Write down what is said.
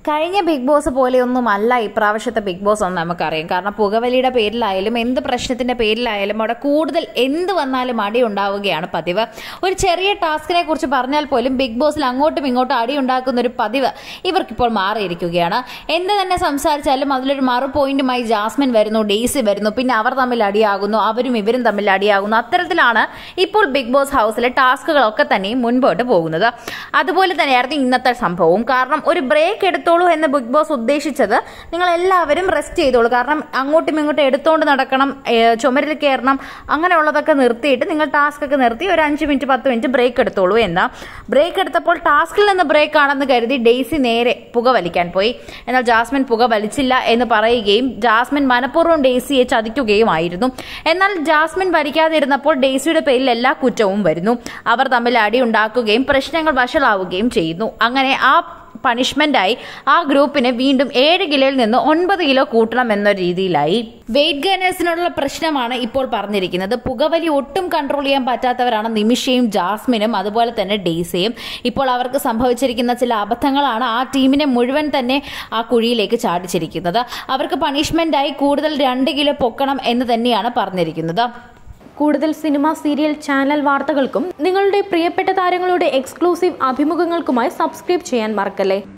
കഴിഞ്ഞ big boss പോലെയൊന്നും അല്ല ഇപ്രാവശ്യത്തെ ബിഗ് ബോസ് എന്ന് നമുക്കറിയാം കാരണം പുകവലിയുടെ പേരിലായാലും എന്ത് പ്രശ്നത്തിന്റെ പേരിലായാലും അവിടെ കൂടുതൽ എന്ത് വന്നാലും അടി ഉണ്ടാവുകയാണ് പതിവ് ഒരു ചെറിയ ടാസ്കിനെ കുറിച്ച് പറഞ്ഞാൽ പോലും ബിഗ് ബോസിൽ അങ്ങോട്ടും ഇങ്ങോട്ടും അടി ഉണ്ടാക്കുന്ന ഒരു പതിവ് ഇവർക്കിപ്പോൾ മാറിയിരിക്കുകയാണ് എന്ത് തന്നെ സംസാരിച്ചാലും അതിലൊരു മറു പോയിന്റുമായി ജാസ്മിൻ വരുന്നു ഡെയ്സി വരുന്നു പിന്നെ അവർ തമ്മിൽ അടിയാകുന്നു അവരും ഇവരും തമ്മിൽ അടിയാകുന്നു അത്തരത്തിലാണ് ഇപ്പോൾ ബിഗ് ബോസ് ഹൗസിലെ ടാസ്കുകളൊക്കെ തന്നെയും മുൻപോട്ട് പോകുന്നത് അതുപോലെ തന്നെയായിരുന്നു ഇന്നത്തെ സംഭവവും കാരണം ഒരു ബ്രേക്ക് എടുത്തോളൂ എന്ന് ബിഗ് ബോസ് ഉദ്ദേശിച്ചത് നിങ്ങൾ എല്ലാവരും റെസ്റ്റ് ചെയ്തോളൂ കാരണം അങ്ങോട്ടും ഇങ്ങോട്ടും എടുത്തോണ്ട് നടക്കണം ഏഹ് ചുമരിൽ കയറണം അങ്ങനെയുള്ളതൊക്കെ നിർത്തിയിട്ട് നിങ്ങൾ ടാസ്ക് ഒക്കെ നിർത്തി ഒരു അഞ്ച് മിനിറ്റ് പത്ത് മിനിറ്റ് ബ്രേക്ക് എടുത്തോളൂ എന്ന് ബ്രേക്ക് എടുത്തപ്പോൾ ടാസ്കിൽ നിന്ന് ബ്രേക്ക് ആണെന്ന് കരുതി ഡെയ്സി നേരെ പുക വലിക്കാൻ പോയി എന്നാൽ ജാസ്മിൻ പുക വലിച്ചില്ല എന്ന് പറയുകയും ജാസ്മിൻ മനഃപൂർവ്വം ഡെയ്സിയെ ചതിക്കുകയുമായിരുന്നു എന്നാൽ ജാസ്മിൻ വലിക്കാതിരുന്നപ്പോൾ ഡെയ്സിയുടെ പേരിൽ എല്ലാ കുറ്റവും വരുന്നു അവർ തമ്മിൽ അടി ഉണ്ടാക്കുകയും പ്രശ്നങ്ങൾ വഷളാവുകയും ചെയ്യുന്നു അങ്ങനെ ആ പണിഷ്മെന്റായി ആ ഗ്രൂപ്പിന് വീണ്ടും ഏഴ് കിലോയിൽ നിന്ന് ഒൻപത് കിലോ കൂട്ടണം എന്ന രീതിയിലായി വെയിറ്റ് ഗൈനേഴ്സിനുള്ള പ്രശ്നമാണ് ഇപ്പോൾ പറഞ്ഞിരിക്കുന്നത് പുകവലി ഒട്ടും കൺട്രോൾ ചെയ്യാൻ പറ്റാത്തവരാണ് നിമിഷയും ജാസ്മിനും അതുപോലെ തന്നെ ഡെയ്സയും ഇപ്പോൾ അവർക്ക് സംഭവിച്ചിരിക്കുന്ന ചില അബദ്ധങ്ങളാണ് ആ ടീമിനെ മുഴുവൻ തന്നെ ആ കുഴിയിലേക്ക് ചാടിച്ചിരിക്കുന്നത് അവർക്ക് പണിഷ്മെന്റായി കൂടുതൽ രണ്ട് കിലോ പൊക്കണം എന്ന് തന്നെയാണ് പറഞ്ഞിരിക്കുന്നത് കൂടുതൽ സിനിമ സീരിയൽ ചാനൽ വാർത്തകൾക്കും നിങ്ങളുടെ പ്രിയപ്പെട്ട താരങ്ങളുടെ എക്സ്ക്ലൂസീവ് അഭിമുഖങ്ങൾക്കുമായി സബ്സ്ക്രൈബ് ചെയ്യാൻ മറക്കല്ലേ